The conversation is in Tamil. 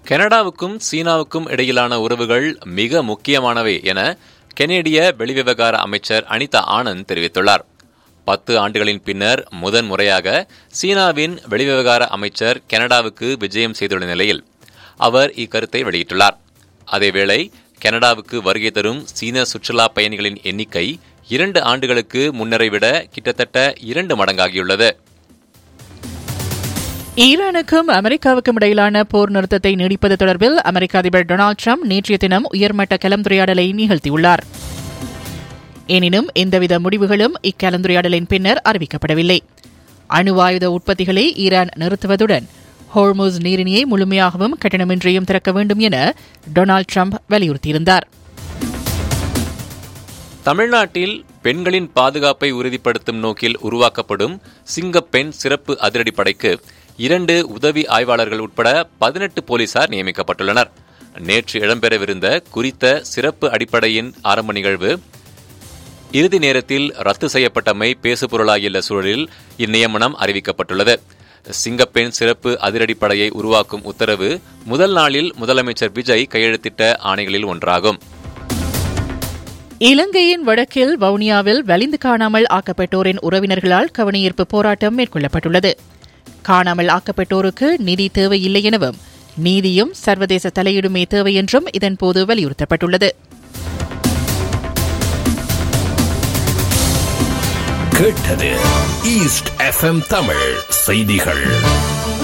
கனடாவுக்கும் சீனாவுக்கும் இடையிலான உறவுகள் மிக முக்கியமானவை என கெனடிய வெளிவிவகார அமைச்சர் அனிதா ஆனந்த் தெரிவித்துள்ளார் பத்து ஆண்டுகளின் பின்னர் முதன் முறையாக சீனாவின் வெளிவிவகார அமைச்சர் கனடாவுக்கு விஜயம் செய்துள்ள நிலையில் அவர் இக்கருத்தை வெளியிட்டுள்ளார் அதேவேளை கனடாவுக்கு வருகை தரும் சீன சுற்றுலா பயணிகளின் எண்ணிக்கை இரண்டு ஆண்டுகளுக்கு முன்னரை விட கிட்டத்தட்ட இரண்டு மடங்காகியுள்ளது ஈரானுக்கும் அமெரிக்காவுக்கும் இடையிலான போர் நிறுத்தத்தை நீடிப்பது தொடர்பில் அமெரிக்க அதிபர் டொனால்டு ட்ரம்ப் நேற்றைய தினம் உயர்மட்ட கலந்துரையாடலை நிகழ்த்தியுள்ளார் எனினும் எந்தவித முடிவுகளும் இக்கலந்துரையாடலின் பின்னர் அறிவிக்கப்படவில்லை அணு ஆயுத உற்பத்திகளை ஈரான் நிறுத்துவதுடன் ஹோர்முஸ் நீரிணியை முழுமையாகவும் கட்டணமின்றியும் திறக்க வேண்டும் என டொனால்டு ட்ரம்ப் வலியுறுத்தியிருந்தார் தமிழ்நாட்டில் பெண்களின் பாதுகாப்பை உறுதிப்படுத்தும் நோக்கில் உருவாக்கப்படும் சிங்கப்பெண் சிறப்பு அதிரடிப்படைக்கு இரண்டு உதவி ஆய்வாளர்கள் உட்பட பதினெட்டு போலீசார் நியமிக்கப்பட்டுள்ளனர் நேற்று இடம்பெறவிருந்த குறித்த சிறப்பு அடிப்படையின் ஆரம்ப நிகழ்வு இறுதி நேரத்தில் ரத்து செய்யப்பட்டமை பேசுபொருளாகியுள்ள சூழலில் இந்நியமனம் அறிவிக்கப்பட்டுள்ளது சிங்கப்பெண் சிறப்பு அதிரடிப்படையை உருவாக்கும் உத்தரவு முதல் நாளில் முதலமைச்சர் விஜய் கையெழுத்திட்ட ஆணைகளில் ஒன்றாகும் இலங்கையின் வடக்கில் வவுனியாவில் வலிந்து காணாமல் ஆக்கப்பட்டோரின் உறவினர்களால் கவனஈர்ப்பு போராட்டம் மேற்கொள்ளப்பட்டுள்ளது காணாமல் ஆக்கப்பட்டோருக்கு நிதி தேவையில்லை எனவும் நீதியும் சர்வதேச தலையீடுமே தேவை என்றும் இதன்போது வலியுறுத்தப்பட்டுள்ளது கேட்டது ஈஸ்ட் எஃப்எம் தமிழ் செய்திகள்